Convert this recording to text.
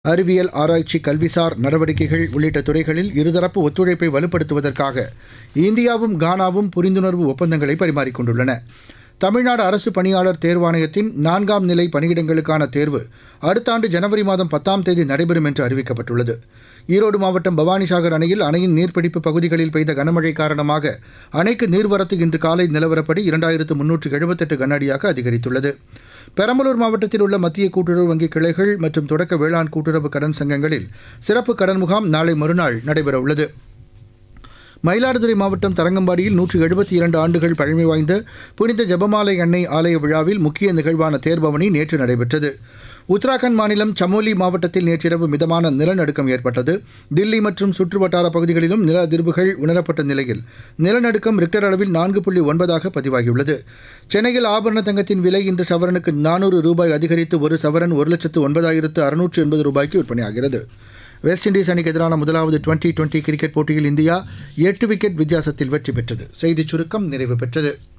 அறிவியல் ஆராய்ச்சி கல்விசார் நடவடிக்கைகள் உள்ளிட்ட துறைகளில் இருதரப்பு ஒத்துழைப்பை வலுப்படுத்துவதற்காக இந்தியாவும் கானாவும் புரிந்துணர்வு ஒப்பந்தங்களை பரிமாறிக்கொண்டுள்ளன தமிழ்நாடு அரசு பணியாளர் தேர்வாணையத்தின் நான்காம் நிலை பணியிடங்களுக்கான தேர்வு அடுத்த ஆண்டு ஜனவரி மாதம் பத்தாம் தேதி நடைபெறும் என்று அறிவிக்கப்பட்டுள்ளது ஈரோடு மாவட்டம் பவானிசாகர் அணையில் அணையின் நீர்பிடிப்பு பகுதிகளில் பெய்த கனமழை காரணமாக அணைக்கு நீர்வரத்து இன்று காலை நிலவரப்படி இரண்டாயிரத்து முன்னூற்று எழுபத்தெட்டு கனஅடியாக அதிகரித்துள்ளது பெரம்பலூர் மாவட்டத்தில் உள்ள மத்திய கூட்டுறவு வங்கி கிளைகள் மற்றும் தொடக்க வேளாண் கூட்டுறவு கடன் சங்கங்களில் சிறப்பு கடன் முகாம் நாளை மறுநாள் நடைபெறவுள்ளது மயிலாடுதுறை மாவட்டம் தரங்கம்பாடியில் நூற்று எழுபத்தி இரண்டு ஆண்டுகள் பழமை வாய்ந்த புனித ஜெபமாலை அன்னை ஆலய விழாவில் முக்கிய நிகழ்வான தேர்பவனி நேற்று நடைபெற்றது உத்தராகண்ட் மாநிலம் சமோலி மாவட்டத்தில் நேற்றிரவு மிதமான நிலநடுக்கம் ஏற்பட்டது தில்லி மற்றும் சுற்றுவட்டார பகுதிகளிலும் நில அதிர்வுகள் உணரப்பட்ட நிலையில் நிலநடுக்கம் ரிக்டர் அளவில் நான்கு புள்ளி ஒன்பதாக பதிவாகியுள்ளது சென்னையில் ஆபரண தங்கத்தின் விலை இன்று சவரனுக்கு நானூறு ரூபாய் அதிகரித்து ஒரு சவரன் ஒரு லட்சத்து ஒன்பதாயிரத்து அறுநூற்று எண்பது ரூபாய்க்கு விற்பனையாகிறது வெஸ்ட் இண்டீஸ் அணிக்கு எதிரான முதலாவது டுவெண்டி டுவெண்டி கிரிக்கெட் போட்டியில் இந்தியா எட்டு விக்கெட் வித்தியாசத்தில் வெற்றி பெற்றது செய்திச் சுருக்கம் நிறைவு பெற்றது